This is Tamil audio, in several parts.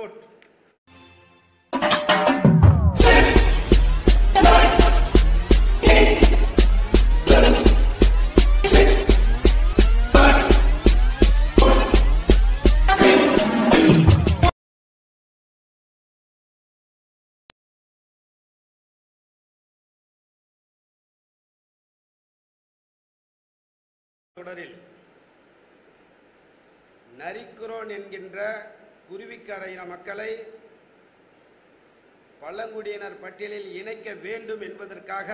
ரிப்போர்ட் தொடரில் நரிக்குரோன் என்கின்ற குருவிக்கர இன மக்களை பழங்குடியினர் பட்டியலில் இணைக்க வேண்டும் என்பதற்காக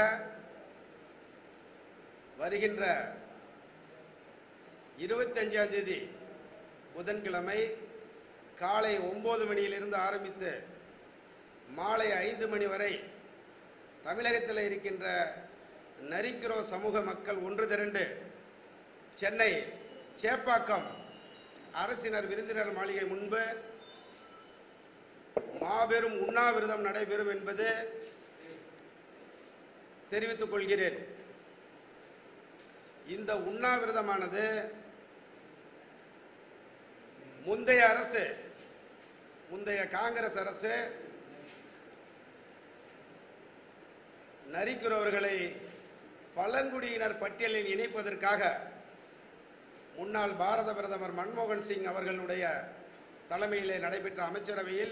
வருகின்ற இருபத்தஞ்சாம் தேதி புதன்கிழமை காலை ஒன்பது மணியிலிருந்து ஆரம்பித்து மாலை ஐந்து மணி வரை தமிழகத்தில் இருக்கின்ற நரிக்குரோ சமூக மக்கள் ஒன்று திரண்டு சென்னை சேப்பாக்கம் அரசினர் விருந்தினர் மாளிகை முன்பு மாபெரும் உண்ணாவிரதம் நடைபெறும் என்பது தெரிவித்துக் கொள்கிறேன் இந்த உண்ணாவிரதமானது முந்தைய அரசு முந்தைய காங்கிரஸ் அரசு நரிக்குறவர்களை பழங்குடியினர் பட்டியலில் இணைப்பதற்காக முன்னாள் பாரத பிரதமர் மன்மோகன் சிங் அவர்களுடைய தலைமையிலே நடைபெற்ற அமைச்சரவையில்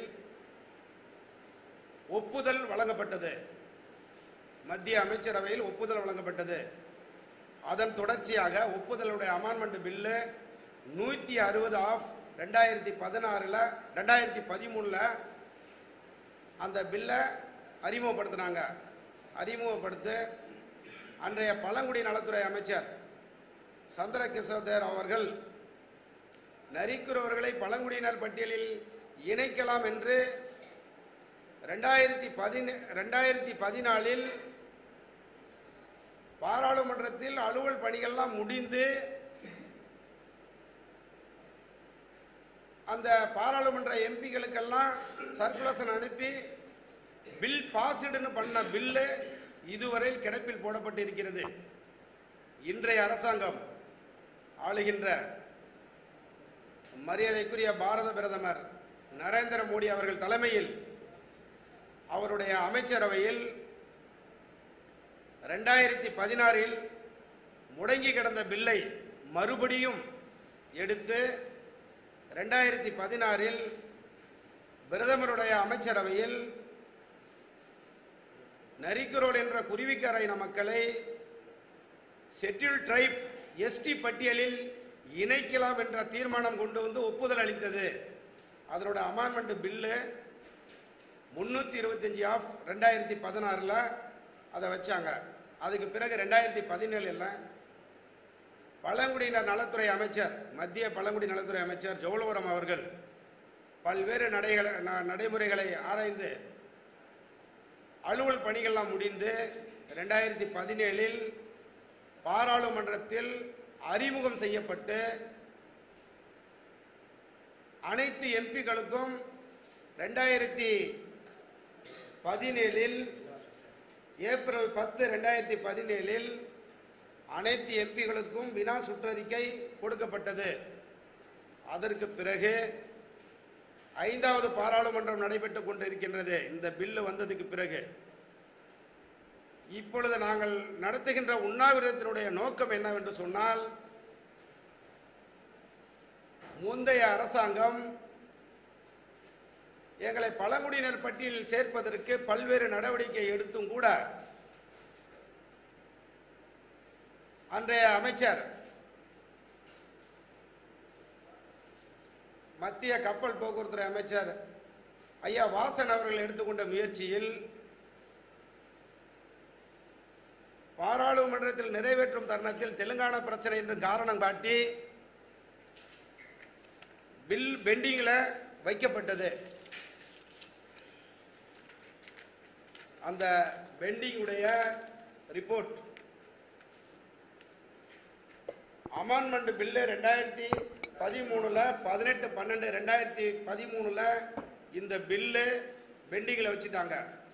ஒப்புதல் வழங்கப்பட்டது மத்திய அமைச்சரவையில் ஒப்புதல் வழங்கப்பட்டது அதன் தொடர்ச்சியாக ஒப்புதலுடைய அமான்மெண்ட் பில்லு நூற்றி அறுபது ஆஃப் ரெண்டாயிரத்தி பதினாறில் ரெண்டாயிரத்தி பதிமூணில் அந்த பில்லை அறிமுகப்படுத்தினாங்க அறிமுகப்படுத்து அன்றைய பழங்குடி நலத்துறை அமைச்சர் சந்திரகிஷோதர் அவர்கள் நரிக்குறவர்களை பழங்குடியினர் பட்டியலில் இணைக்கலாம் என்று ரெண்டாயிரத்தி பதின ரெண்டாயிரத்தி பதினாலில் பாராளுமன்றத்தில் அலுவல் பணிகள்லாம் முடிந்து அந்த பாராளுமன்ற எம்பிகளுக்கெல்லாம் சர்க்குலேஷன் அனுப்பி பில் பாஸ்டுன்னு பண்ண பில்லு இதுவரை கிடப்பில் போடப்பட்டிருக்கிறது இன்றைய அரசாங்கம் ஆளுகின்ற மரியாதைக்குரிய பாரத பிரதமர் நரேந்திர மோடி அவர்கள் தலைமையில் அவருடைய அமைச்சரவையில் ரெண்டாயிரத்தி பதினாறில் முடங்கி கிடந்த பில்லை மறுபடியும் எடுத்து ரெண்டாயிரத்தி பதினாறில் பிரதமருடைய அமைச்சரவையில் நரிக்குரோல் என்ற குருவிக்கர இன மக்களை செட்டில் ட்ரைப் எஸ்டி பட்டியலில் இணைக்கலாம் என்ற தீர்மானம் கொண்டு வந்து ஒப்புதல் அளித்தது அதனோட அமான்மெண்ட் பில்லு முந்நூற்றி இருபத்தஞ்சி ஆஃப் ரெண்டாயிரத்தி பதினாறில் அதை வச்சாங்க அதுக்கு பிறகு ரெண்டாயிரத்தி பதினேழில் பழங்குடியினர் நலத்துறை அமைச்சர் மத்திய பழங்குடி நலத்துறை அமைச்சர் ஜோலவரம் அவர்கள் பல்வேறு நடைகளை ந- நடைமுறைகளை ஆராய்ந்து அலுவல் பணிகள்லாம் முடிந்து ரெண்டாயிரத்தி பதினேழில் பாராளுமன்றத்தில் அறிமுகம் செய்யப்பட்டு அனைத்து எம்பிக்களுக்கும் ரெண்டாயிரத்தி பதினேழில் ஏப்ரல் பத்து ரெண்டாயிரத்தி பதினேழில் அனைத்து எம்பிகளுக்கும் வினா சுற்றறிக்கை கொடுக்கப்பட்டது அதற்கு பிறகு ஐந்தாவது பாராளுமன்றம் நடைபெற்றுக் கொண்டிருக்கின்றது இந்த பில்லு வந்ததுக்கு பிறகு இப்பொழுது நாங்கள் நடத்துகின்ற உண்ணாவிரதத்தினுடைய நோக்கம் என்னவென்று சொன்னால் முந்தைய அரசாங்கம் எங்களை பழங்குடியினர் பட்டியலில் சேர்ப்பதற்கு பல்வேறு நடவடிக்கை எடுத்தும் கூட அன்றைய அமைச்சர் மத்திய கப்பல் போக்குவரத்துறை அமைச்சர் ஐயா வாசன் அவர்கள் எடுத்துக்கொண்ட முயற்சியில் பாராளுமன்றத்தில் நிறைவேற்றும் தருணத்தில் தெலுங்கானா பிரச்சனை என்று காரணம் காட்டி பில் பெண்டிங்கில் வைக்கப்பட்டது அந்த பெண்டிங் உடைய ரிப்போர்ட் அமெண்ட்மெண்ட் பில்லு ரெண்டாயிரத்தி பதிமூணுல பதினெட்டு பன்னெண்டு ரெண்டாயிரத்தி பதிமூணுல இந்த பில்லு பெண்டிங்கில் வச்சுட்டாங்க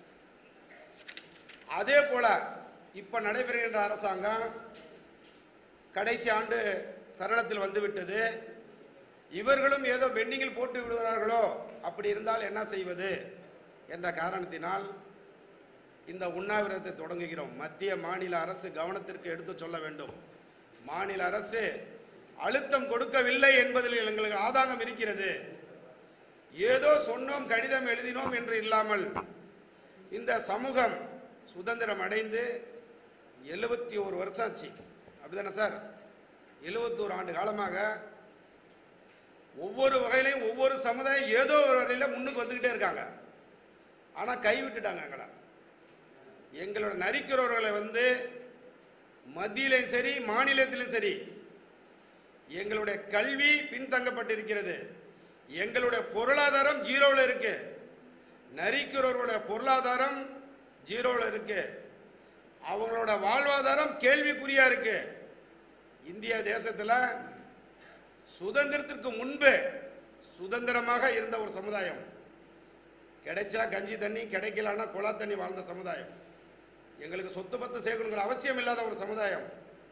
அதே போல இப்ப நடைபெறுகின்ற அரசாங்கம் கடைசி ஆண்டு தருணத்தில் வந்துவிட்டது இவர்களும் ஏதோ பெண்டிங்கில் போட்டு விடுகிறார்களோ அப்படி இருந்தால் என்ன செய்வது என்ற காரணத்தினால் இந்த உண்ணாவிரதத்தை தொடங்குகிறோம் மத்திய மாநில அரசு கவனத்திற்கு எடுத்து சொல்ல வேண்டும் மாநில அரசு அழுத்தம் கொடுக்கவில்லை என்பதில் எங்களுக்கு ஆதாகம் இருக்கிறது ஏதோ சொன்னோம் கடிதம் எழுதினோம் என்று இல்லாமல் இந்த சமூகம் சுதந்திரம் அடைந்து எழுபத்தி ஒரு வருஷம் ஆச்சு அப்படிதானே சார் எழுபத்தோரு ஆண்டு காலமாக ஒவ்வொரு வகையிலையும் ஒவ்வொரு சமுதாயம் ஏதோ ஒரு வகையில் முன்னுக்கு வந்துக்கிட்டே இருக்காங்க ஆனால் கைவிட்டுட்டாங்க எங்களை எங்களோட நரிக்கிறவர்களை வந்து மத்தியிலையும் சரி மாநிலத்திலும் சரி எங்களுடைய கல்வி பின்தங்கப்பட்டிருக்கிறது எங்களுடைய பொருளாதாரம் ஜீரோவில் இருக்கு நரிக்கிறவர்களுடைய பொருளாதாரம் ஜீரோவில் இருக்கு அவங்களோட வாழ்வாதாரம் கேள்விக்குறியா இருக்கு இந்திய தேசத்தில் சுதந்திரத்திற்கு முன்பு சுதந்திரமாக இருந்த ஒரு சமுதாயம் கிடைச்சா கஞ்சி தண்ணி கிடைக்கலன்னா குழா தண்ணி வாழ்ந்த சமுதாயம் எங்களுக்கு சொத்து பத்து சேர்க்கணுங்கிற அவசியம் இல்லாத ஒரு சமுதாயம்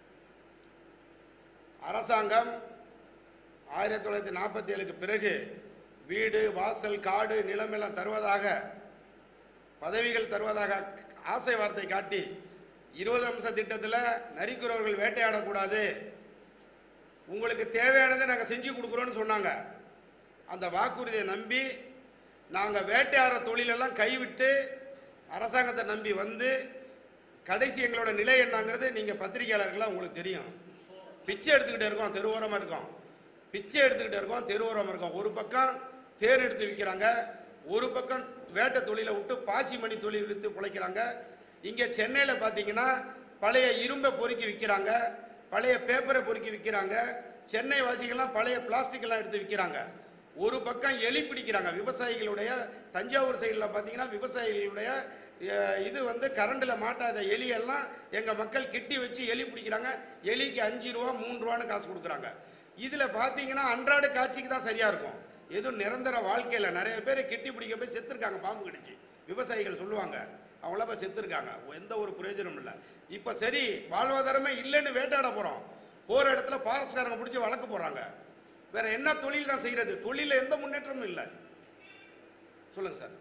அரசாங்கம் ஆயிரத்தி தொள்ளாயிரத்தி நாற்பத்தி ஏழுக்கு பிறகு வீடு வாசல் காடு நிலம் எல்லாம் தருவதாக பதவிகள் தருவதாக ஆசை வார்த்தை காட்டி இருபது அம்ச திட்டத்தில் நரிக்குறவர்கள் வேட்டையாடக்கூடாது உங்களுக்கு தேவையானதை நாங்கள் செஞ்சு கொடுக்குறோன்னு சொன்னாங்க அந்த வாக்குறுதியை நம்பி நாங்கள் வேட்டையாடுற தொழிலெல்லாம் கைவிட்டு அரசாங்கத்தை நம்பி வந்து கடைசி எங்களோட நிலை என்னங்கிறது நீங்கள் பத்திரிகையாளர்களாக உங்களுக்கு தெரியும் பிச்சை எடுத்துக்கிட்டே இருக்கோம் தெருவோரமாக இருக்கோம் பிச்சை எடுத்துக்கிட்டே இருக்கோம் தெருவோரமாக இருக்கோம் ஒரு பக்கம் தேர் எடுத்து விற்கிறாங்க ஒரு பக்கம் வேட்டை தொழிலை விட்டு பாசி மணி தொழில் விற்று பிழைக்கிறாங்க இங்கே சென்னையில் பார்த்தீங்கன்னா பழைய இரும்பை பொறுக்கி விற்கிறாங்க பழைய பேப்பரை பொறுக்கி விற்கிறாங்க சென்னை வாசிகள்லாம் பழைய பிளாஸ்டிக் எல்லாம் எடுத்து விற்கிறாங்க ஒரு பக்கம் எலி பிடிக்கிறாங்க விவசாயிகளுடைய தஞ்சாவூர் சைடில் பார்த்தீங்கன்னா விவசாயிகளுடைய அஹ், இது வந்து கரண்டில் மாட்டாத எலியெல்லாம் எங்கள் மக்கள் கிட்டி வச்சு எலி பிடிக்கிறாங்க எலிக்கு அஞ்சு ரூபா மூணு ரூபான்னு காசு கொடுக்குறாங்க இதில் பார்த்தீங்கன்னா அன்றாட காட்சிக்கு தான் சரியாக இருக்கும் எதுவும் நிரந்தர வாழ்க்கையில் நிறைய பேர் கிட்டி பிடிக்க போய் செத்துருக்காங்க பாம்பு கடிச்சு விவசாயிகள் சொல்லுவாங்க அவங்கள போய் செத்துருக்காங்க எந்த ஒரு பிரயோஜனம் இல்லை இப்போ சரி வாழ்வாதாரமே இல்லைன்னு வேட்டையாட போகிறோம் போகிற இடத்துல பாரஸ்காரங்க பிடிச்சி வழக்கு போடுறாங்க வேற என்ன தொழில் தான் செய்யறது தொழில எந்த முன்னேற்றமும் இல்லை சொல்லுங்க சார்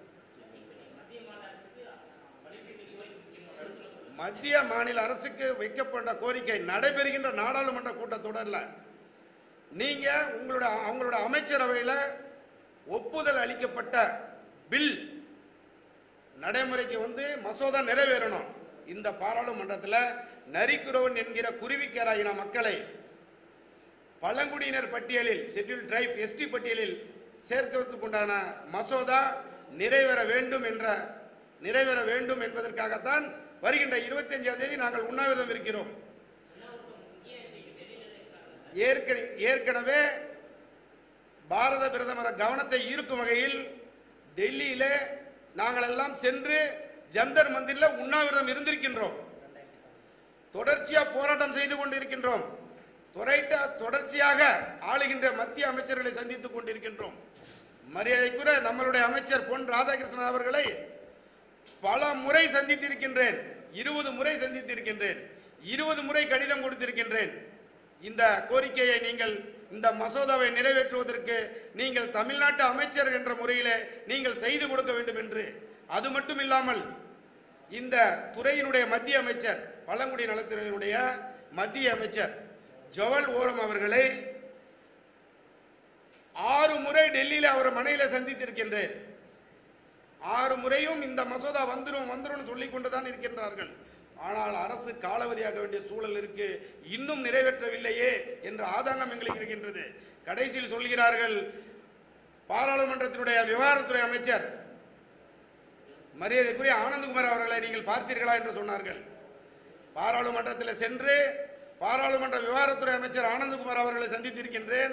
மத்திய மாநில அரசுக்கு வைக்கப்பட்ட கோரிக்கை நடைபெறுகின்ற நாடாளுமன்ற கூட்டத்தொடரில் நீங்க உங்களோட அவங்களோட அமைச்சரவையில் ஒப்புதல் அளிக்கப்பட்ட பில் நடைமுறைக்கு வந்து மசோதா நிறைவேறணும் இந்த பாராளுமன்றத்தில் நரிக்குறவன் என்கிற குருவிக்கராயின மக்களை பழங்குடியினர் பட்டியலில் ஷெட்யூல் டிரைப் எஸ்டி பட்டியலில் சேர்க்கிறதுக்கு உண்டான மசோதா நிறைவேற வேண்டும் என்ற நிறைவேற வேண்டும் என்பதற்காகத்தான் வருகின்ற இருபத்தஞ்சாம் தேதி நாங்கள் உண்ணாவிரதம் இருக்கிறோம் ஏற்கனவே ஏற்கனவே பாரத பிரதமர் கவனத்தை ஈர்க்கும் வகையில் டெல்லியிலே நாங்கள் எல்லாம் சென்று ஜந்தர் மந்திரில் உண்ணாவிரதம் இருந்திருக்கின்றோம் தொடர்ச்சியா போராட்டம் செய்து கொண்டிருக்கின்றோம் துறைட்ட தொடர்ச்சியாக ஆளுகின்ற மத்திய அமைச்சர்களை சந்தித்துக் கொண்டிருக்கின்றோம் மரியாதைக்குரிய நம்மளுடைய அமைச்சர் பொன் ராதாகிருஷ்ணன் அவர்களை பல முறை சந்தித்திருக்கின்றேன் இருபது முறை சந்தித்திருக்கின்றேன் இருபது முறை கடிதம் கொடுத்திருக்கின்றேன் இந்த கோரிக்கையை நீங்கள் இந்த மசோதாவை நிறைவேற்றுவதற்கு நீங்கள் தமிழ்நாட்டு அமைச்சர் என்ற முறையிலே நீங்கள் செய்து கொடுக்க வேண்டும் என்று அது மட்டும் இல்லாமல் இந்த துறையினுடைய மத்திய அமைச்சர் பழங்குடி நலத்துறையினுடைய மத்திய அமைச்சர் ஜவல் ஓரம் அவர்களை ஆறு முறை டெல்லியில் அவர் மனையில சந்தித்திருக்கின்றேன் ஆறு முறையும் இந்த மசோதா வந்துரும் வந்துரும் சொல்லிக் கொண்டுதான் இருக்கின்றார்கள் ஆனால் அரசு காலாவதியாக வேண்டிய சூழல் இருக்கு இன்னும் நிறைவேற்றவில்லையே என்ற ஆதங்கம் எங்களுக்கு இருக்கின்றது கடைசியில் சொல்கிறார்கள் பாராளுமன்றத்தினுடைய விவகாரத்துறை அமைச்சர் மரியாதைக்குரிய ஆனந்தகுமார் அவர்களை நீங்கள் பார்த்தீர்களா என்று சொன்னார்கள் பாராளுமன்றத்தில் சென்று பாராளுமன்ற விவகாரத்துறை அமைச்சர் ஆனந்தகுமார் அவர்களை சந்தித்திருக்கின்றேன்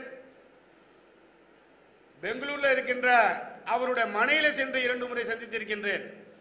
பெங்களூர்ல இருக்கின்ற அவருடைய மனையில சென்று இரண்டு முறை சந்தித்திருக்கின்றேன்